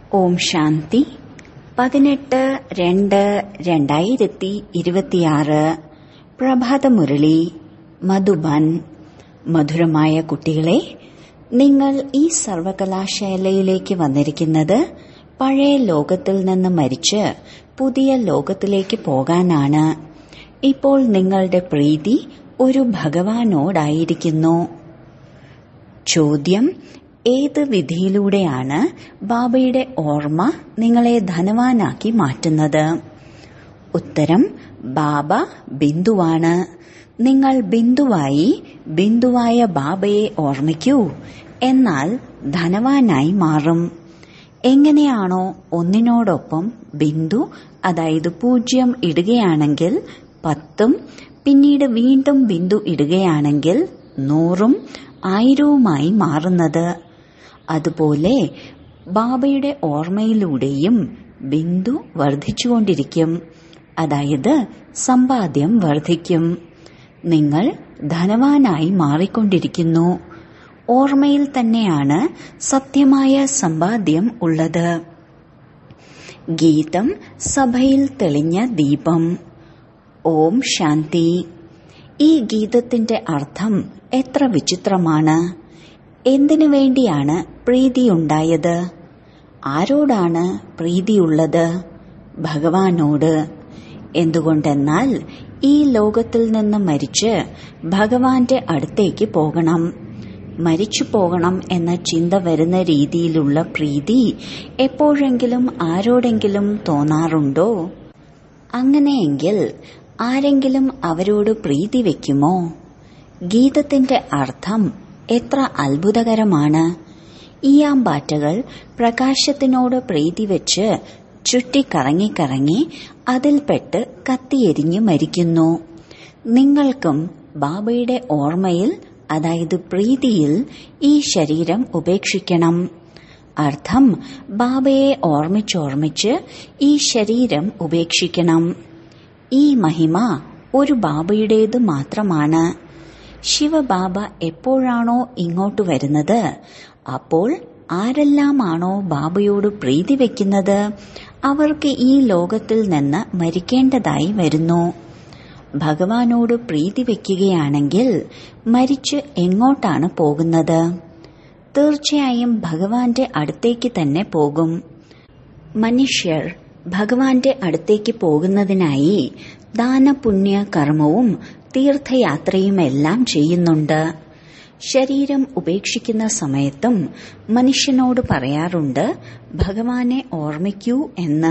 ഓം ശാന്തി പതിനെട്ട് രണ്ട് രണ്ടായിരത്തി ഇരുപത്തിയാറ് പ്രഭാതമുരളി മധുബൻ മധുരമായ കുട്ടികളെ നിങ്ങൾ ഈ സർവകലാശാലയിലേക്ക് വന്നിരിക്കുന്നത് പഴയ ലോകത്തിൽ നിന്ന് മരിച്ച് പുതിയ ലോകത്തിലേക്ക് പോകാനാണ് ഇപ്പോൾ നിങ്ങളുടെ പ്രീതി ഒരു ഭഗവാനോടായിരിക്കുന്നു ചോദ്യം ഏത് വിധിയിലൂടെയാണ് ബാബയുടെ ഓർമ്മ നിങ്ങളെ ധനവാനാക്കി മാറ്റുന്നത് ഉത്തരം ബാബ ബിന്ദുവാണ് നിങ്ങൾ ബിന്ദുവായി ബിന്ദുവായ ബാബയെ ഓർമ്മിക്കൂ എന്നാൽ ധനവാനായി മാറും എങ്ങനെയാണോ ഒന്നിനോടൊപ്പം ബിന്ദു അതായത് പൂജ്യം ഇടുകയാണെങ്കിൽ പത്തും പിന്നീട് വീണ്ടും ബിന്ദു ഇടുകയാണെങ്കിൽ നൂറും ആയിരവുമായി മാറുന്നത് അതുപോലെ ബാബയുടെ ഓർമ്മയിലൂടെയും ബിന്ദു വർദ്ധിച്ചുകൊണ്ടിരിക്കും അതായത് സമ്പാദ്യം വർദ്ധിക്കും നിങ്ങൾ ധനവാനായി മാറിക്കൊണ്ടിരിക്കുന്നു ഓർമ്മയിൽ തന്നെയാണ് സത്യമായ സമ്പാദ്യം ഉള്ളത് ഗീതം സഭയിൽ തെളിഞ്ഞ ദീപം ഓം ശാന്തി ഈ ഗീതത്തിന്റെ അർത്ഥം എത്ര വിചിത്രമാണ് എന്തിനു വേണ്ടിയാണ് പ്രീതിയുണ്ടായത് ആരോടാണ് പ്രീതിയുള്ളത് ഭഗവാനോട് എന്തുകൊണ്ടെന്നാൽ ഈ ലോകത്തിൽ നിന്ന് മരിച്ച് ഭഗവാന്റെ അടുത്തേക്ക് പോകണം മരിച്ചു പോകണം എന്ന ചിന്ത വരുന്ന രീതിയിലുള്ള പ്രീതി എപ്പോഴെങ്കിലും ആരോടെങ്കിലും തോന്നാറുണ്ടോ അങ്ങനെയെങ്കിൽ ആരെങ്കിലും അവരോട് പ്രീതി വെക്കുമോ ഗീതത്തിന്റെ അർത്ഥം എത്ര അത്ഭുതകരമാണ് ഈയാമ്പാറ്റകൾ പ്രകാശത്തിനോട് പ്രീതി വെച്ച് ചുറ്റിക്കറങ്ങിക്കറങ്ങി അതിൽപ്പെട്ട് കത്തിയെരിഞ്ഞു മരിക്കുന്നു നിങ്ങൾക്കും ബാബയുടെ ഓർമ്മയിൽ അതായത് പ്രീതിയിൽ ഈ ശരീരം ഉപേക്ഷിക്കണം അർത്ഥം ബാബയെ ഓർമ്മിച്ചോർമ്മിച്ച് ഈ ശരീരം ഉപേക്ഷിക്കണം ഈ മഹിമ ഒരു ബാബയുടേത് മാത്രമാണ് ശിവബാബ എപ്പോഴാണോ ഇങ്ങോട്ട് വരുന്നത് അപ്പോൾ ആരെല്ലാമാണോ ബാബയോട് പ്രീതി വെക്കുന്നത് അവർക്ക് ഈ ലോകത്തിൽ നിന്ന് മരിക്കേണ്ടതായി വരുന്നു ഭഗവാനോട് പ്രീതി വെക്കുകയാണെങ്കിൽ മരിച്ച് എങ്ങോട്ടാണ് പോകുന്നത് തീർച്ചയായും ഭഗവാന്റെ അടുത്തേക്ക് തന്നെ പോകും മനുഷ്യർ ഭഗവാന്റെ അടുത്തേക്ക് പോകുന്നതിനായി ദാനപുണ്യ കർമ്മവും തീർത്ഥയാത്രയുമെല്ലാം ചെയ്യുന്നുണ്ട് ശരീരം ഉപേക്ഷിക്കുന്ന സമയത്തും മനുഷ്യനോട് പറയാറുണ്ട് ഭഗവാനെ ഓർമ്മിക്കൂ എന്ന്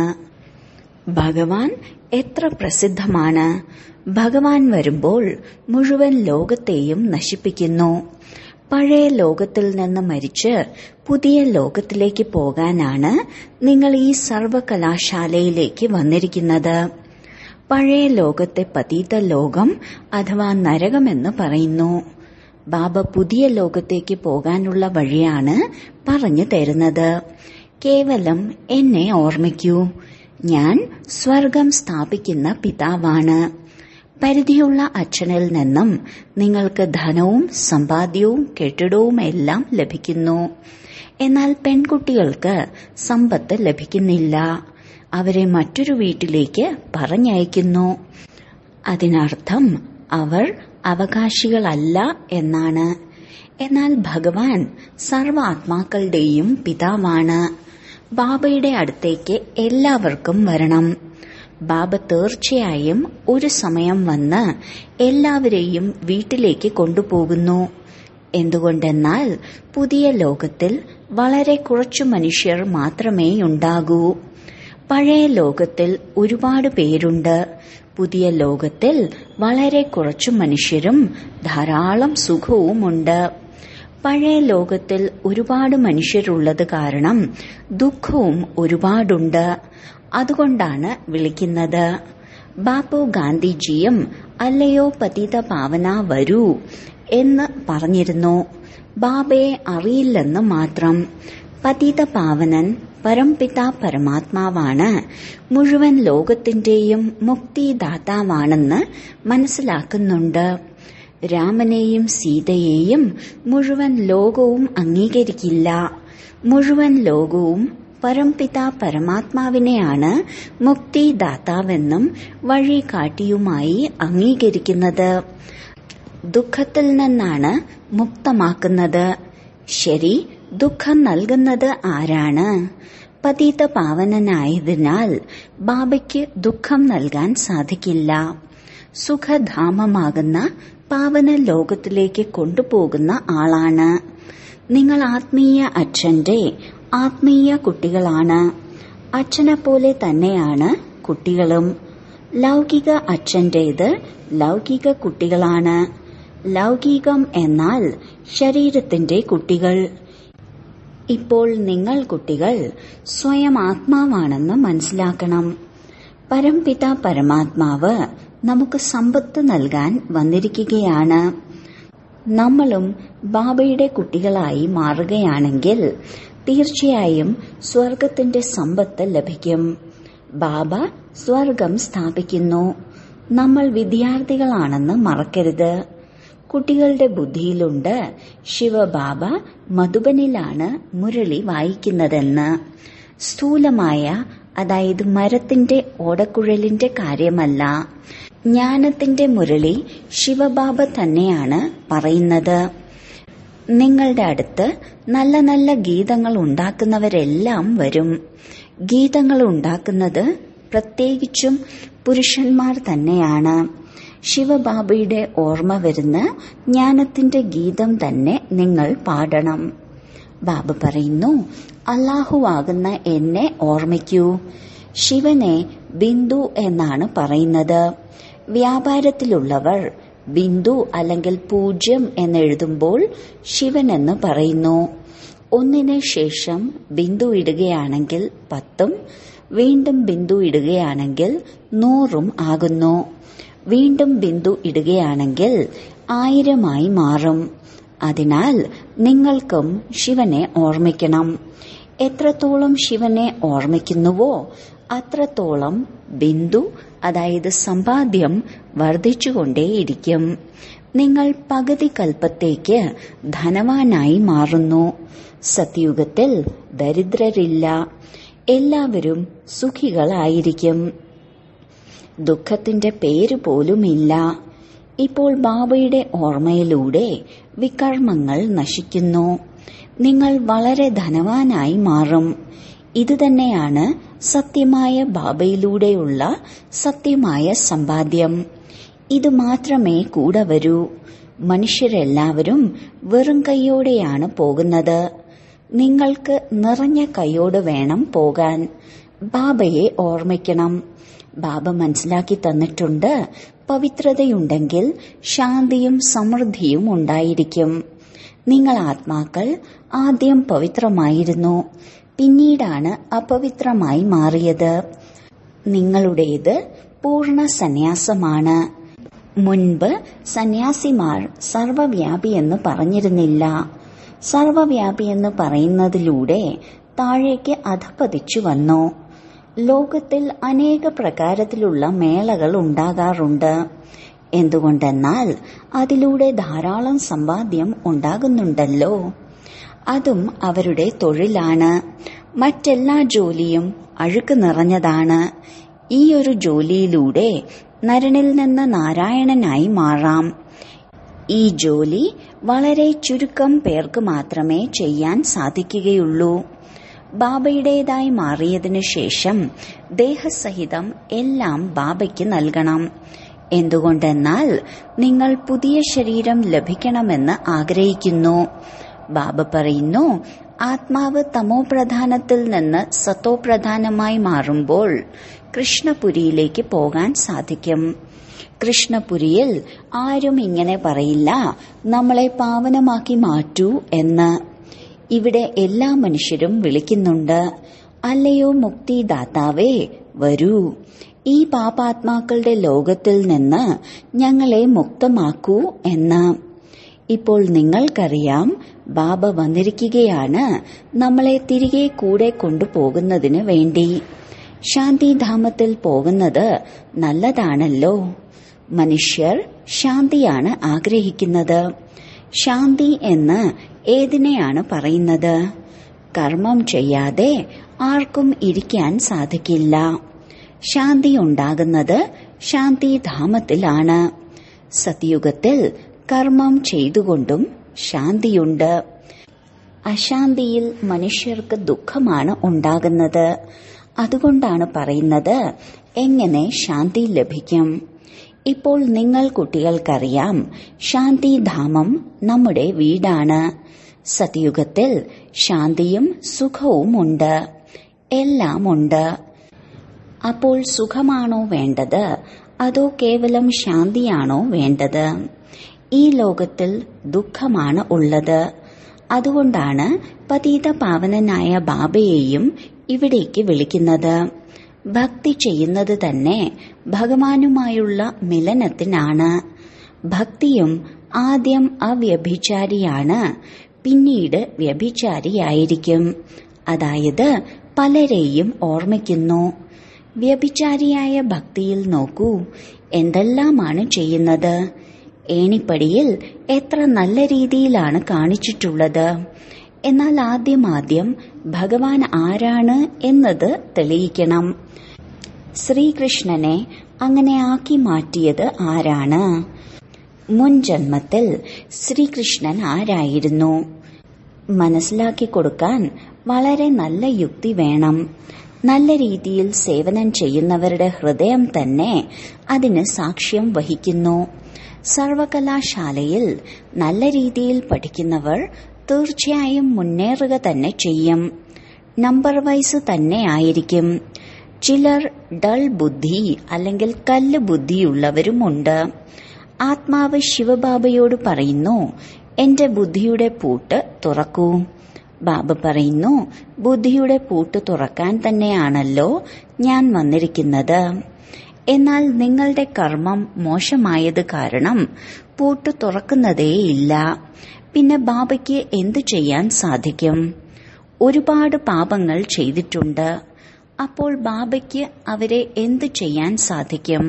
ഭഗവാൻ എത്ര പ്രസിദ്ധമാണ് ഭഗവാൻ വരുമ്പോൾ മുഴുവൻ ലോകത്തെയും നശിപ്പിക്കുന്നു പഴയ ലോകത്തിൽ നിന്ന് മരിച്ച് പുതിയ ലോകത്തിലേക്ക് പോകാനാണ് നിങ്ങൾ ഈ സർവകലാശാലയിലേക്ക് വന്നിരിക്കുന്നത് പഴയ ലോകത്തെ പതീത ലോകം അഥവാ നരകമെന്ന് പറയുന്നു ബാബ പുതിയ ലോകത്തേക്ക് പോകാനുള്ള വഴിയാണ് പറഞ്ഞു തരുന്നത് കേവലം എന്നെ ഓർമ്മിക്കൂ ഞാൻ സ്വർഗം സ്ഥാപിക്കുന്ന പിതാവാണ് പരിധിയുള്ള അച്ഛനിൽ നിന്നും നിങ്ങൾക്ക് ധനവും സമ്പാദ്യവും കെട്ടിടവും എല്ലാം ലഭിക്കുന്നു എന്നാൽ പെൺകുട്ടികൾക്ക് സമ്പത്ത് ലഭിക്കുന്നില്ല അവരെ മറ്റൊരു വീട്ടിലേക്ക് പറഞ്ഞയക്കുന്നു അതിനർത്ഥം അവർ അവകാശികളല്ല എന്നാണ് എന്നാൽ ഭഗവാൻ സർവ ആത്മാക്കളുടെയും പിതാവാണ് ബാബയുടെ അടുത്തേക്ക് എല്ലാവർക്കും വരണം ബാബ തീർച്ചയായും ഒരു സമയം വന്ന് എല്ലാവരെയും വീട്ടിലേക്ക് കൊണ്ടുപോകുന്നു എന്തുകൊണ്ടെന്നാൽ പുതിയ ലോകത്തിൽ വളരെ കുറച്ചു മനുഷ്യർ മാത്രമേ ഉണ്ടാകൂ പഴയ ലോകത്തിൽ ഒരുപാട് പേരുണ്ട് പുതിയ ലോകത്തിൽ വളരെ കുറച്ചു മനുഷ്യരും ധാരാളം സുഖവുമുണ്ട് പഴയ ലോകത്തിൽ ഒരുപാട് മനുഷ്യരുള്ളത് കാരണം ദുഃഖവും ഒരുപാടുണ്ട് അതുകൊണ്ടാണ് വിളിക്കുന്നത് ബാപ്പു ഗാന്ധിജിയും അല്ലയോ പതിത പാവന വരൂ എന്ന് പറഞ്ഞിരുന്നു ബാബയെ അറിയില്ലെന്ന് മാത്രം പതിത പാവനൻ പരംപിത പരമാത്മാവാണ് മുഴുവൻ ലോകത്തിന്റെയും മുക്തിദാതാവാണെന്ന് മനസ്സിലാക്കുന്നുണ്ട് രാമനെയും സീതയെയും മുഴുവൻ ലോകവും അംഗീകരിക്കില്ല മുഴുവൻ ലോകവും പരംപിത പരമാത്മാവിനെയാണ് മുക്തിദാതാവെന്നും വഴികാട്ടിയുമായി അംഗീകരിക്കുന്നത് ദുഃഖത്തിൽ നിന്നാണ് മുക്തമാക്കുന്നത് ശരി ദുഃഖം നൽകുന്നത് ആരാണ് പതീത പാവനനായതിനാൽ ബാബയ്ക്ക് ദുഃഖം നൽകാൻ സാധിക്കില്ല സുഖധാമമാകുന്ന പാവന ലോകത്തിലേക്ക് കൊണ്ടുപോകുന്ന ആളാണ് നിങ്ങൾ ആത്മീയ അച്ഛന്റെ ആത്മീയ കുട്ടികളാണ് അച്ഛനെ പോലെ തന്നെയാണ് കുട്ടികളും ലൗകിക അച്ഛന്റേത് ലൗകിക കുട്ടികളാണ് ലൗകികം എന്നാൽ ശരീരത്തിന്റെ കുട്ടികൾ ഇപ്പോൾ നിങ്ങൾ കുട്ടികൾ സ്വയം ആത്മാവാണെന്ന് മനസ്സിലാക്കണം പരംപിത പരമാത്മാവ് നമുക്ക് സമ്പത്ത് നൽകാൻ വന്നിരിക്കുകയാണ് നമ്മളും ബാബയുടെ കുട്ടികളായി മാറുകയാണെങ്കിൽ തീർച്ചയായും സ്വർഗത്തിന്റെ സമ്പത്ത് ലഭിക്കും ബാബ സ്വർഗം സ്ഥാപിക്കുന്നു നമ്മൾ വിദ്യാർത്ഥികളാണെന്ന് മറക്കരുത് കുട്ടികളുടെ ബുദ്ധിയിലുണ്ട് ശിവബാബ മധുബനിലാണ് മുരളി വായിക്കുന്നതെന്ന് സ്ഥൂലമായ അതായത് മരത്തിന്റെ ഓടക്കുഴലിന്റെ കാര്യമല്ല ജ്ഞാനത്തിന്റെ മുരളി ശിവബാബ തന്നെയാണ് പറയുന്നത് നിങ്ങളുടെ അടുത്ത് നല്ല നല്ല ഗീതങ്ങൾ ഉണ്ടാക്കുന്നവരെല്ലാം വരും ഗീതങ്ങൾ ഉണ്ടാക്കുന്നത് പ്രത്യേകിച്ചും പുരുഷന്മാർ തന്നെയാണ് ശിവബാബയുടെ ഓർമ്മ വരുന്ന ജ്ഞാനത്തിന്റെ ഗീതം തന്നെ നിങ്ങൾ പാടണം ബാബ പറയുന്നു അള്ളാഹുവാകുന്ന എന്നെ ഓർമ്മിക്കൂ ശിവനെ ബിന്ദു എന്നാണ് പറയുന്നത് വ്യാപാരത്തിലുള്ളവർ ബിന്ദു അല്ലെങ്കിൽ പൂജ്യം എന്നെഴുതുമ്പോൾ ശിവൻ എന്ന് പറയുന്നു ഒന്നിന് ശേഷം ബിന്ദു ഇടുകയാണെങ്കിൽ പത്തും വീണ്ടും ബിന്ദു ഇടുകയാണെങ്കിൽ നൂറും ആകുന്നു വീണ്ടും ബിന്ദു ഇടുകയാണെങ്കിൽ ആയിരമായി മാറും അതിനാൽ നിങ്ങൾക്കും ശിവനെ ഓർമ്മിക്കണം എത്രത്തോളം ശിവനെ ഓർമ്മിക്കുന്നുവോ അത്രത്തോളം ബിന്ദു അതായത് സമ്പാദ്യം വർദ്ധിച്ചുകൊണ്ടേയിരിക്കും നിങ്ങൾ പകുതി കൽപ്പത്തേക്ക് ധനവാനായി മാറുന്നു സത്യുഗത്തിൽ ദരിദ്രരില്ല എല്ലാവരും സുഖികളായിരിക്കും ദുഃഖത്തിന്റെ പേര് പോലുമില്ല ഇപ്പോൾ ബാബയുടെ ഓർമ്മയിലൂടെ വികർമ്മങ്ങൾ നശിക്കുന്നു നിങ്ങൾ വളരെ ധനവാനായി മാറും ഇതുതന്നെയാണ് സത്യമായ ബാബയിലൂടെയുള്ള സത്യമായ സമ്പാദ്യം ഇത് മാത്രമേ കൂടെ വരൂ മനുഷ്യരെല്ലാവരും വെറും കൈയോടെയാണ് പോകുന്നത് നിങ്ങൾക്ക് നിറഞ്ഞ കൈയോട് വേണം പോകാൻ ബാബയെ ഓർമ്മിക്കണം ബാബ മനസ്സിലാക്കി തന്നിട്ടുണ്ട് പവിത്രതയുണ്ടെങ്കിൽ ശാന്തിയും സമൃദ്ധിയും ഉണ്ടായിരിക്കും നിങ്ങൾ ആത്മാക്കൾ ആദ്യം പവിത്രമായിരുന്നു പിന്നീടാണ് അപവിത്രമായി മാറിയത് നിങ്ങളുടേത് പൂർണ്ണ സന്യാസമാണ് മുൻപ് സന്യാസിമാർ സർവവ്യാപി എന്ന് പറഞ്ഞിരുന്നില്ല സർവവ്യാപി എന്ന് പറയുന്നതിലൂടെ താഴേക്ക് അധപ്പതിച്ചു വന്നു ലോകത്തിൽ അനേക പ്രകാരത്തിലുള്ള മേളകൾ ഉണ്ടാകാറുണ്ട് എന്തുകൊണ്ടെന്നാൽ അതിലൂടെ ധാരാളം സമ്പാദ്യം ഉണ്ടാകുന്നുണ്ടല്ലോ അതും അവരുടെ തൊഴിലാണ് മറ്റെല്ലാ ജോലിയും അഴുക്ക് നിറഞ്ഞതാണ് ഈ ഒരു ജോലിയിലൂടെ നരനിൽ നിന്ന് നാരായണനായി മാറാം ഈ ജോലി വളരെ ചുരുക്കം പേർക്ക് മാത്രമേ ചെയ്യാൻ സാധിക്കുകയുള്ളൂ ബാബയുടേതായി മാറിയതിനു ശേഷം ദേഹസഹിതം എല്ലാം ബാബയ്ക്ക് നൽകണം എന്തുകൊണ്ടെന്നാൽ നിങ്ങൾ പുതിയ ശരീരം ലഭിക്കണമെന്ന് ആഗ്രഹിക്കുന്നു ബാബ പറയുന്നു ആത്മാവ് തമോ പ്രധാനത്തിൽ നിന്ന് സത്തോ പ്രധാനമായി മാറുമ്പോൾ കൃഷ്ണപുരിയിലേക്ക് പോകാൻ സാധിക്കും കൃഷ്ണപുരിയിൽ ആരും ഇങ്ങനെ പറയില്ല നമ്മളെ പാവനമാക്കി മാറ്റൂ എന്ന് ഇവിടെ എല്ലാ മനുഷ്യരും വിളിക്കുന്നുണ്ട് അല്ലയോ മുക്തിദാതാവേ വരൂ ഈ പാപാത്മാക്കളുടെ ലോകത്തിൽ നിന്ന് ഞങ്ങളെ മുക്തമാക്കൂ എന്ന് ഇപ്പോൾ നിങ്ങൾക്കറിയാം ബാബ വന്നിരിക്കുകയാണ് നമ്മളെ തിരികെ കൂടെ കൊണ്ടുപോകുന്നതിന് വേണ്ടി ശാന്തിധാമത്തിൽ പോകുന്നത് നല്ലതാണല്ലോ മനുഷ്യർ ശാന്തിയാണ് ആഗ്രഹിക്കുന്നത് ശാന്തി എന്ന് ഏതിനെയാണ് പറയുന്നത് കർമ്മം ചെയ്യാതെ ആർക്കും ഇരിക്കാൻ സാധിക്കില്ല ശാന്തി ഉണ്ടാകുന്നത് ശാന്തിധാമത്തിലാണ് സത്യുഗത്തിൽ കർമ്മം ചെയ്തുകൊണ്ടും ശാന്തിയുണ്ട് അശാന്തിയിൽ മനുഷ്യർക്ക് ദുഃഖമാണ് ഉണ്ടാകുന്നത് അതുകൊണ്ടാണ് പറയുന്നത് എങ്ങനെ ശാന്തി ലഭിക്കും ഇപ്പോൾ നിങ്ങൾ കുട്ടികൾക്കറിയാം ശാന്തിധാമം നമ്മുടെ വീടാണ് സത്യുഗത്തിൽ ശാന്തിയും സുഖവുമുണ്ട് എല്ലാമുണ്ട് അപ്പോൾ സുഖമാണോ വേണ്ടത് അതോ കേവലം ശാന്തിയാണോ വേണ്ടത് ഈ ലോകത്തിൽ ദുഃഖമാണ് ഉള്ളത് അതുകൊണ്ടാണ് പതീത പാവനനായ ബാബയെയും ഇവിടേക്ക് വിളിക്കുന്നത് ഭക്തി ചെയ്യുന്നത് തന്നെ ഭഗവാനുമായുള്ള മിലനത്തിനാണ് ഭക്തിയും ആദ്യം അവ്യഭിചാരിയാണ് പിന്നീട് വ്യഭിചാരിയായിരിക്കും അതായത് പലരെയും ഓർമ്മിക്കുന്നു വ്യഭിചാരിയായ ഭക്തിയിൽ നോക്കൂ എന്തെല്ലാമാണ് ചെയ്യുന്നത് ഏണിപ്പടിയിൽ എത്ര നല്ല രീതിയിലാണ് കാണിച്ചിട്ടുള്ളത് എന്നാൽ ആദ്യം ആദ്യം ഭഗവാൻ ആരാണ് എന്നത് തെളിയിക്കണം ശ്രീകൃഷ്ണനെ അങ്ങനെ ആക്കി മാറ്റിയത് ആരാണ് മുൻ ജന്മത്തിൽ ശ്രീകൃഷ്ണൻ ആരായിരുന്നു മനസ്സിലാക്കി കൊടുക്കാൻ വളരെ നല്ല യുക്തി വേണം നല്ല രീതിയിൽ സേവനം ചെയ്യുന്നവരുടെ ഹൃദയം തന്നെ അതിന് സാക്ഷ്യം വഹിക്കുന്നു സർവകലാശാലയിൽ നല്ല രീതിയിൽ പഠിക്കുന്നവർ തീർച്ചയായും മുന്നേറുക തന്നെ ചെയ്യും നമ്പർ വൈസ് തന്നെ ആയിരിക്കും ചിലർ ഡൾ ബുദ്ധി അല്ലെങ്കിൽ കല്ല് ബുദ്ധിയുള്ളവരുമുണ്ട് ആത്മാവ് ശിവബാബയോട് പറയുന്നു എന്റെ ബുദ്ധിയുടെ പൂട്ട് തുറക്കൂ ബാബ പറയുന്നു ബുദ്ധിയുടെ പൂട്ട് തുറക്കാൻ തന്നെയാണല്ലോ ഞാൻ വന്നിരിക്കുന്നത് എന്നാൽ നിങ്ങളുടെ കർമ്മം മോശമായത് കാരണം പൂട്ട് തുറക്കുന്നതേയില്ല പിന്നെ ബാബയ്ക്ക് എന്തു ചെയ്യാൻ സാധിക്കും ഒരുപാട് പാപങ്ങൾ ചെയ്തിട്ടുണ്ട് അപ്പോൾ ബാബയ്ക്ക് അവരെ എന്തു ചെയ്യാൻ സാധിക്കും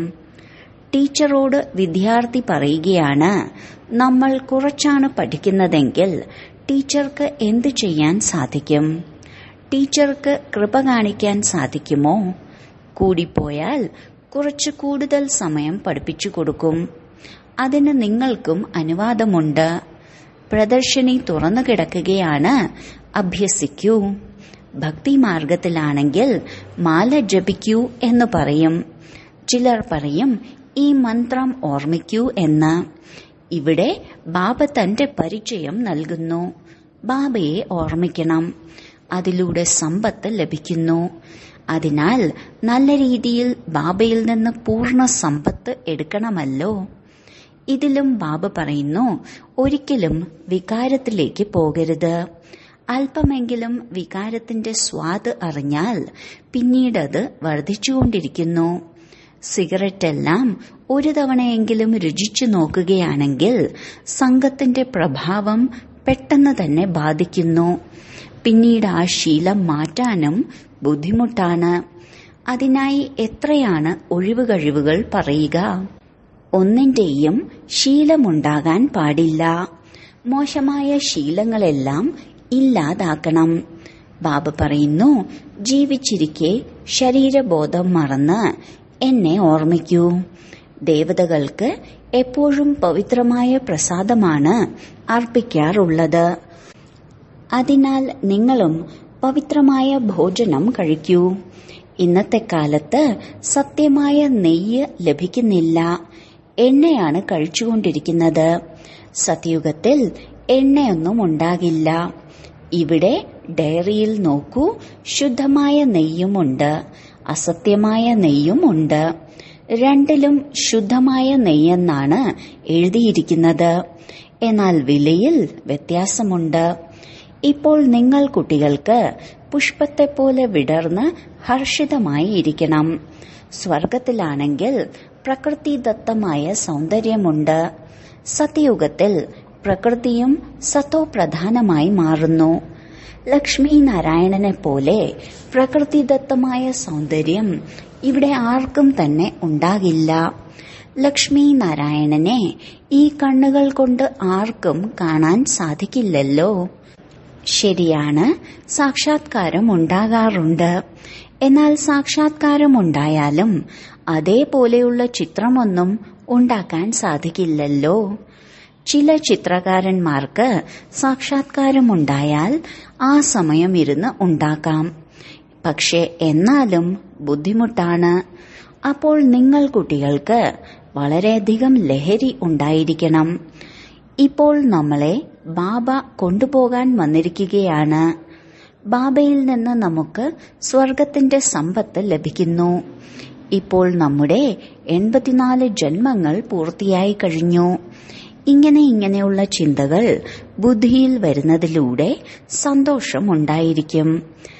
ടീച്ചറോട് വിദ്യാർത്ഥി പറയുകയാണ് നമ്മൾ കുറച്ചാണ് പഠിക്കുന്നതെങ്കിൽ ടീച്ചർക്ക് എന്തു ചെയ്യാൻ സാധിക്കും ടീച്ചർക്ക് കൃപ കാണിക്കാൻ സാധിക്കുമോ കൂടിപ്പോയാൽ കുറച്ച് കൂടുതൽ സമയം പഠിപ്പിച്ചു കൊടുക്കും അതിന് നിങ്ങൾക്കും അനുവാദമുണ്ട് പ്രദർശിനി തുറന്നു കിടക്കുകയാണ് അഭ്യസിക്കൂ ഭക്തി മാർഗത്തിലാണെങ്കിൽ മാല ജപിക്കൂ എന്ന് പറയും ചിലർ പറയും ഈ മന്ത്രം ഓർമ്മിക്കൂ എന്ന് ഇവിടെ ബാബ തന്റെ പരിചയം നൽകുന്നു ബാബയെ ഓർമ്മിക്കണം അതിലൂടെ സമ്പത്ത് ലഭിക്കുന്നു അതിനാൽ നല്ല രീതിയിൽ ബാബയിൽ നിന്ന് പൂർണ്ണ സമ്പത്ത് എടുക്കണമല്ലോ ഇതിലും ബാബ പറയുന്നു ഒരിക്കലും വികാരത്തിലേക്ക് പോകരുത് അല്പമെങ്കിലും വികാരത്തിന്റെ സ്വാദ് അറിഞ്ഞാൽ പിന്നീടത് വർദ്ധിച്ചുകൊണ്ടിരിക്കുന്നു സിഗരറ്റെല്ലാം ഒരു തവണയെങ്കിലും രുചിച്ചു നോക്കുകയാണെങ്കിൽ സംഘത്തിന്റെ പ്രഭാവം പെട്ടെന്ന് തന്നെ ബാധിക്കുന്നു പിന്നീട് ആ ശീലം മാറ്റാനും ബുദ്ധിമുട്ടാണ് അതിനായി എത്രയാണ് ഒഴിവുകഴിവുകൾ പറയുക ഒന്നിന്റെയും ശീലമുണ്ടാകാൻ പാടില്ല മോശമായ ശീലങ്ങളെല്ലാം ഇല്ലാതാക്കണം ബാബ പറയുന്നു ജീവിച്ചിരിക്കെ ശരീരബോധം മറന്ന് എന്നെ ഓർമ്മിക്കൂ ദേവതകൾക്ക് എപ്പോഴും പവിത്രമായ പ്രസാദമാണ് അർപ്പിക്കാറുള്ളത് അതിനാൽ നിങ്ങളും പവിത്രമായ ഭോജനം കഴിക്കൂ ഇന്നത്തെ കാലത്ത് സത്യമായ നെയ്യ് ലഭിക്കുന്നില്ല എണ്ണയാണ് കഴിച്ചുകൊണ്ടിരിക്കുന്നത് സത്യുഗത്തിൽ എണ്ണയൊന്നും ഉണ്ടാകില്ല ഇവിടെ ഡയറിയിൽ നോക്കൂ ശുദ്ധമായ നെയ്യുമുണ്ട് അസത്യമായ നെയ്യുമുണ്ട് രണ്ടിലും ശുദ്ധമായ നെയ്യെന്നാണ് എഴുതിയിരിക്കുന്നത് എന്നാൽ വിലയിൽ വ്യത്യാസമുണ്ട് ഇപ്പോൾ നിങ്ങൾ കുട്ടികൾക്ക് പുഷ്പത്തെ പോലെ വിടർന്ന് ഹർഷിതമായി ഇരിക്കണം സ്വർഗത്തിലാണെങ്കിൽ പ്രകൃതിദത്തമായ സൗന്ദര്യമുണ്ട് സത്യയുഗത്തിൽ പ്രകൃതിയും സത്തോപ്രധാനമായി മാറുന്നു ലക്ഷ്മി നാരായണനെ പോലെ പ്രകൃതിദത്തമായ സൗന്ദര്യം ഇവിടെ ആർക്കും തന്നെ ഉണ്ടാകില്ല ലക്ഷ്മി നാരായണനെ ഈ കണ്ണുകൾ കൊണ്ട് ആർക്കും കാണാൻ സാധിക്കില്ലല്ലോ ശരിയാണ് സാക്ഷാത്കാരം ഉണ്ടാകാറുണ്ട് എന്നാൽ സാക്ഷാത്കാരം ഉണ്ടായാലും അതേപോലെയുള്ള ചിത്രമൊന്നും ഉണ്ടാക്കാൻ സാധിക്കില്ലല്ലോ ചില ചിത്രകാരന്മാർക്ക് സാക്ഷാത്കാരമുണ്ടായാൽ ആ സമയം ഇരുന്ന് ഉണ്ടാക്കാം പക്ഷെ എന്നാലും ബുദ്ധിമുട്ടാണ് അപ്പോൾ നിങ്ങൾ കുട്ടികൾക്ക് വളരെയധികം ലഹരി ഉണ്ടായിരിക്കണം ഇപ്പോൾ നമ്മളെ ബാബ കൊണ്ടുപോകാൻ വന്നിരിക്കുകയാണ് ബാബയിൽ നിന്ന് നമുക്ക് സ്വർഗത്തിന്റെ സമ്പത്ത് ലഭിക്കുന്നു ഇപ്പോൾ നമ്മുടെ എൺപത്തിനാല് ജന്മങ്ങൾ പൂർത്തിയായി കഴിഞ്ഞു ഇങ്ങനെ ഇങ്ങനെയുള്ള ചിന്തകൾ ബുദ്ധിയിൽ വരുന്നതിലൂടെ സന്തോഷമുണ്ടായിരിക്കും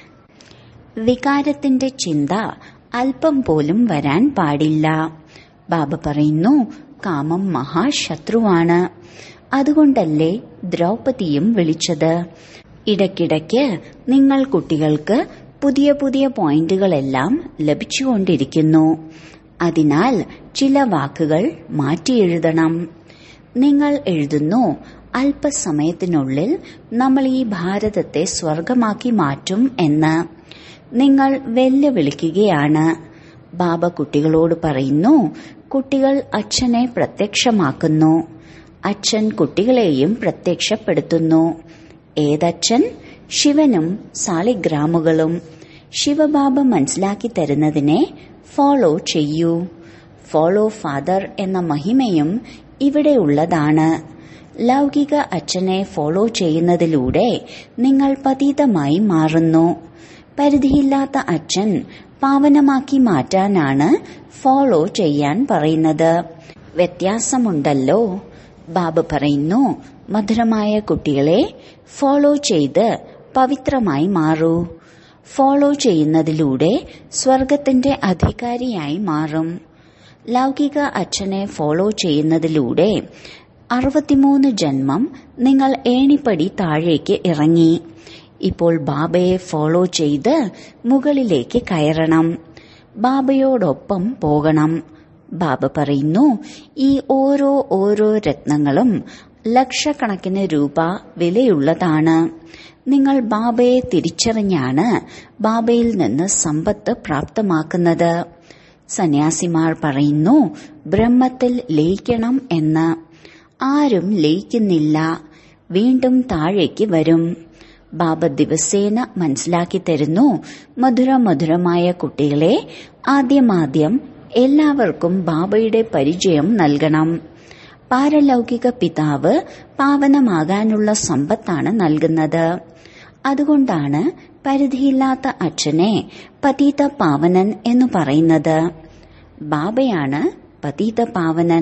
വികാരത്തിന്റെ ചിന്ത അല്പം പോലും വരാൻ പാടില്ല ബാബ പറയുന്നു കാമം മഹാശത്രുവാണ് അതുകൊണ്ടല്ലേ ദ്രൗപദിയും വിളിച്ചത് ഇടയ്ക്കിടയ്ക്ക് നിങ്ങൾ കുട്ടികൾക്ക് പുതിയ പുതിയ പോയിന്റുകളെല്ലാം ലഭിച്ചുകൊണ്ടിരിക്കുന്നു അതിനാൽ ചില വാക്കുകൾ മാറ്റി എഴുതണം നിങ്ങൾ എഴുതുന്നു അല്പസമയത്തിനുള്ളിൽ നമ്മൾ ഈ ഭാരതത്തെ സ്വർഗമാക്കി മാറ്റും എന്ന് നിങ്ങൾ വെല്ലുവിളിക്കുകയാണ് ബാബ കുട്ടികളോട് പറയുന്നു കുട്ടികൾ അച്ഛനെ പ്രത്യക്ഷമാക്കുന്നു അച്ഛൻ കുട്ടികളെയും പ്രത്യക്ഷപ്പെടുത്തുന്നു ഏതച്ഛൻ ശിവനും സാളിഗ്രാമുകളും ശിവബാബ മനസ്സിലാക്കി തരുന്നതിനെ ഫോളോ ചെയ്യൂ ഫോളോ ഫാദർ എന്ന മഹിമയും ഇവിടെയുള്ളതാണ് ലൗകിക അച്ഛനെ ഫോളോ ചെയ്യുന്നതിലൂടെ നിങ്ങൾ പതീതമായി മാറുന്നു പരിധിയില്ലാത്ത അച്ഛൻ പാവനമാക്കി മാറ്റാനാണ് ഫോളോ ചെയ്യാൻ പറയുന്നത് വ്യത്യാസമുണ്ടല്ലോ ബാബ പറയുന്നു മധുരമായ കുട്ടികളെ ഫോളോ ചെയ്ത് പവിത്രമായി മാറൂ ഫോളോ ചെയ്യുന്നതിലൂടെ സ്വർഗത്തിന്റെ അധികാരിയായി മാറും ലൗകിക അച്ഛനെ ഫോളോ ചെയ്യുന്നതിലൂടെ അറുപത്തിമൂന്ന് ജന്മം നിങ്ങൾ ഏണിപ്പടി താഴേക്ക് ഇറങ്ങി ഇപ്പോൾ ബാബയെ ഫോളോ ചെയ്ത് മുകളിലേക്ക് കയറണം ബാബയോടൊപ്പം പോകണം ബാബ പറയുന്നു ഈ ഓരോ ഓരോ രത്നങ്ങളും ലക്ഷക്കണക്കിന് രൂപ വിലയുള്ളതാണ് നിങ്ങൾ ബാബയെ തിരിച്ചറിഞ്ഞാണ് ബാബയിൽ നിന്ന് സമ്പത്ത് പ്രാപ്തമാക്കുന്നത് സന്യാസിമാർ പറയുന്നു ബ്രഹ്മത്തിൽ ലയിക്കണം എന്ന് ആരും ലയിക്കുന്നില്ല വീണ്ടും താഴേക്ക് വരും ബാബ ദിവസേന മനസ്സിലാക്കി തരുന്നു മധുര മധുരമായ കുട്ടികളെ ആദ്യമാദ്യം എല്ലാവർക്കും ബാബയുടെ പരിചയം നൽകണം പാരലൗകിക പിതാവ് പാവനമാകാനുള്ള സമ്പത്താണ് നൽകുന്നത് അതുകൊണ്ടാണ് പരിധിയില്ലാത്ത അച്ഛനെ പതീത പാവനൻ എന്ന് പറയുന്നത് ബാബയാണ് പതീത പാവനൻ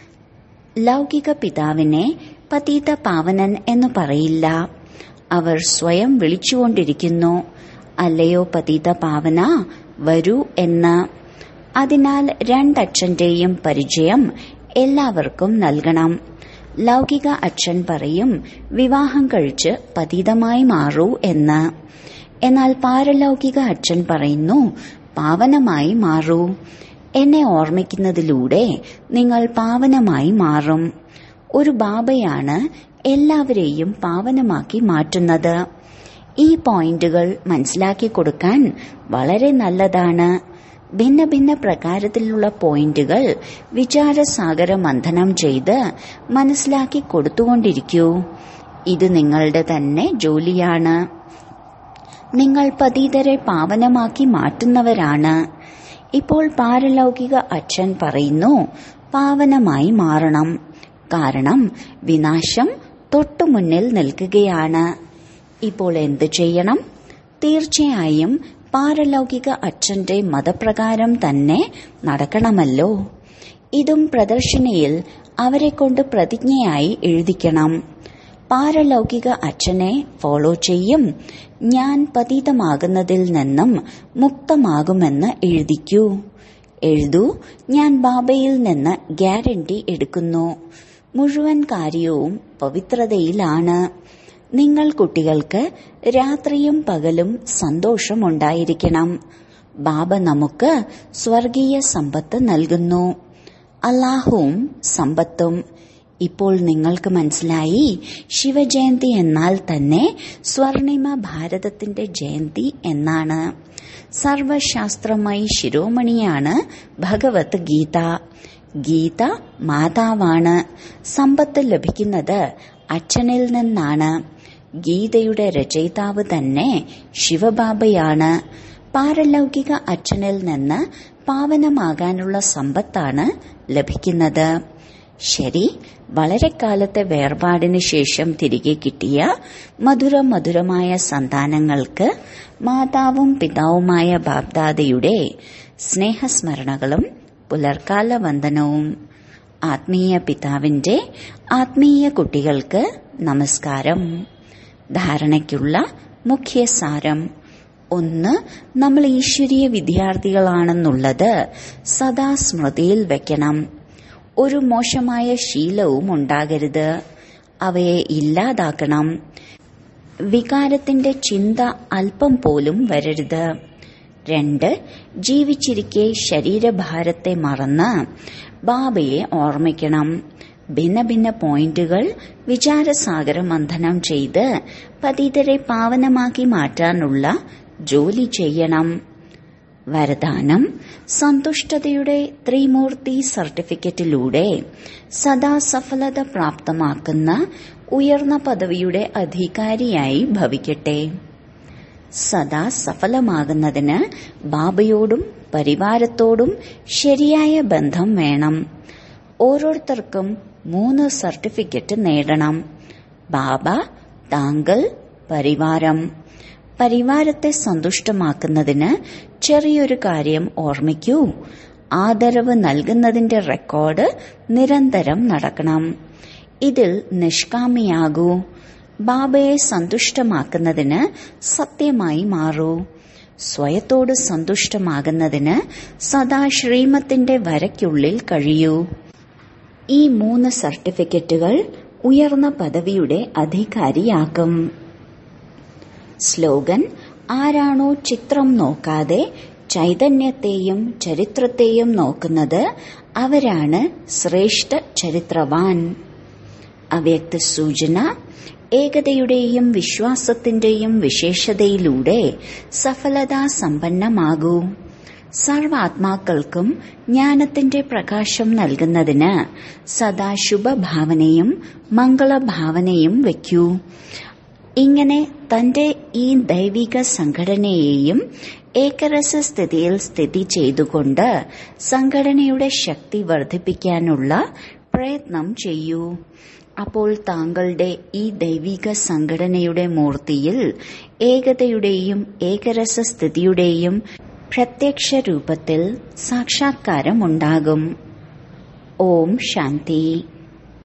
ലൗകിക പിതാവിനെ പതീത പാവനൻ എന്ന് പറയില്ല അവർ സ്വയം വിളിച്ചുകൊണ്ടിരിക്കുന്നു അല്ലയോ പതീത പാവന വരൂ എന്ന് അതിനാൽ രണ്ടച്ഛന്റെയും പരിചയം എല്ലാവർക്കും നൽകണം ലൗകിക അച്ഛൻ പറയും വിവാഹം കഴിച്ച് പതീതമായി മാറൂ എന്ന് എന്നാൽ പാരലൗകിക അച്ഛൻ പറയുന്നു പാവനമായി മാറൂ എന്നെ ഓർമ്മിക്കുന്നതിലൂടെ നിങ്ങൾ പാവനമായി മാറും ഒരു ബാബയാണ് എല്ലാവരെയും പാവനമാക്കി മാറ്റുന്നത് ഈ പോയിന്റുകൾ മനസ്സിലാക്കി കൊടുക്കാൻ വളരെ നല്ലതാണ് ഭിന്ന ഭിന്ന പ്രകാരത്തിലുള്ള പോയിന്റുകൾ വിചാരസാഗര മന്ഥനം ചെയ്ത് മനസ്സിലാക്കി കൊടുത്തുകൊണ്ടിരിക്കൂ ഇത് നിങ്ങളുടെ തന്നെ ജോലിയാണ് നിങ്ങൾ പതീതരെ പാവനമാക്കി മാറ്റുന്നവരാണ് ഇപ്പോൾ പാരലൗകിക അച്ഛൻ പറയുന്നു പാവനമായി മാറണം കാരണം വിനാശം തൊട്ടുമുന്നിൽ നിൽക്കുകയാണ് ഇപ്പോൾ എന്തു ചെയ്യണം തീർച്ചയായും പാരലൗകിക അച്ഛന്റെ മതപ്രകാരം തന്നെ നടക്കണമല്ലോ ഇതും പ്രദർശനയിൽ അവരെ കൊണ്ട് പ്രതിജ്ഞയായി എഴുതിക്കണം പാരലൗകിക അച്ഛനെ ഫോളോ ചെയ്യും ഞാൻ പതീതമാകുന്നതിൽ നിന്നും മുക്തമാകുമെന്ന് എഴുതിക്കൂ എഴുതൂ ഞാൻ ബാബയിൽ നിന്ന് ഗ്യാരണ്ടി എടുക്കുന്നു മുഴുവൻ കാര്യവും പവിത്രതയിലാണ് നിങ്ങൾ കുട്ടികൾക്ക് രാത്രിയും പകലും സന്തോഷമുണ്ടായിരിക്കണം ബാബ നമുക്ക് സ്വർഗീയ സമ്പത്ത് നൽകുന്നു അല്ലാഹുവും സമ്പത്തും ഇപ്പോൾ നിങ്ങൾക്ക് മനസ്സിലായി ശിവജയന്തി എന്നാൽ തന്നെ സ്വർണിമ ഭാരതത്തിന്റെ ജയന്തി എന്നാണ് സർവശാസ്ത്രമായി ശിരോമണിയാണ് ഭഗവത് ഗീത ഗീത മാതാവാണ് സമ്പത്ത് ലഭിക്കുന്നത് അച്ഛനിൽ നിന്നാണ് ഗീതയുടെ രചയിതാവ് തന്നെ ശിവബാബയാണ് പാരലൗകിക അച്ഛനിൽ നിന്ന് പാവനമാകാനുള്ള സമ്പത്താണ് ലഭിക്കുന്നത് ശരി വളരെ കാലത്തെ വേർപാടിന് ശേഷം തിരികെ കിട്ടിയ മധുര മധുരമായ സന്താനങ്ങൾക്ക് മാതാവും പിതാവുമായ ബാബ്ദാദയുടെ സ്നേഹസ്മരണകളും പുലർക്കാല വന്ദനവും ആത്മീയ പിതാവിന്റെ ആത്മീയ കുട്ടികൾക്ക് നമസ്കാരം ധാരണയ്ക്കുള്ള മുഖ്യ സാരം ഒന്ന് നമ്മൾ ഈശ്വരീയ വിദ്യാർത്ഥികളാണെന്നുള്ളത് സദാ സ്മൃതിയിൽ വെക്കണം ഒരു മോശമായ ശീലവും ഉണ്ടാകരുത് അവയെ ഇല്ലാതാക്കണം വികാരത്തിന്റെ ചിന്ത അല്പം പോലും വരരുത് രണ്ട് ജീവിച്ചിരിക്കെ ശരീരഭാരത്തെ മറന്ന് ബാബയെ ഓർമ്മിക്കണം ഭിന്ന ഭിന്ന പോയിന്റുകൾ വിചാരസാഗര മന്ഥനം ചെയ്ത് പതിതരെ പാവനമാക്കി മാറ്റാനുള്ള ജോലി ചെയ്യണം വരദാനം സന്തുഷ്ടതയുടെ ത്രിമൂർത്തി സർട്ടിഫിക്കറ്റിലൂടെ സദാ സഫലത പ്രാപ്തമാക്കുന്ന ഉയർന്ന പദവിയുടെ അധികാരിയായി ഭവിക്കട്ടെ സദാ സഫലമാകുന്നതിന് ബാബയോടും പരിവാരത്തോടും ശരിയായ ബന്ധം വേണം ഓരോരുത്തർക്കും മൂന്ന് സർട്ടിഫിക്കറ്റ് നേടണം ബാബ താങ്കൾ പരിവാരം പരിവാരത്തെ സന്തുഷ്ടമാക്കുന്നതിന് ചെറിയൊരു കാര്യം ഓർമ്മിക്കൂ ആദരവ് നൽകുന്നതിന്റെ റെക്കോർഡ് നിരന്തരം നടക്കണം ഇതിൽ നിഷ്കാമിയാകൂ ബാബയെ സന്തുഷ്ടമാക്കുന്നതിന് സത്യമായി മാറൂ സ്വയത്തോട് സന്തുഷ്ടമാകുന്നതിന് സദാ ശ്രീമത്തിന്റെ വരയ്ക്കുള്ളിൽ കഴിയൂ ഈ മൂന്ന് സർട്ടിഫിക്കറ്റുകൾ ഉയർന്ന പദവിയുടെ അധികാരിയാക്കും സ്ലോഗൻ ആരാണോ ചിത്രം നോക്കാതെ ചൈതന്യത്തെയും ചരിത്രത്തെയും നോക്കുന്നത് അവരാണ് ശ്രേഷ്ഠ ചരിത്രവാൻ അവ്യക്ത സൂചന ഏകതയുടെയും വിശ്വാസത്തിന്റെയും വിശേഷതയിലൂടെ സഫലതാ സമ്പന്നമാകൂ സർവാത്മാക്കൾക്കും ജ്ഞാനത്തിന്റെ പ്രകാശം നൽകുന്നതിന് സദാ ശുഭഭാവനയും മംഗളഭാവനയും വയ്ക്കൂ ഇങ്ങനെ തന്റെ ഈ ദൈവിക സംഘടനയെയും ഏകരസ സ്ഥിതിയിൽ സ്ഥിതി ചെയ്തുകൊണ്ട് സംഘടനയുടെ ശക്തി വർദ്ധിപ്പിക്കാനുള്ള പ്രയത്നം ചെയ്യൂ അപ്പോൾ താങ്കളുടെ ഈ ദൈവിക സംഘടനയുടെ മൂർത്തിയിൽ ഏകതയുടെയും ഏകരസ സ്ഥിതിയുടെയും പ്രത്യക്ഷ രൂപത്തിൽ സാക്ഷാത്കാരമുണ്ടാകും ഓം ശാന്തി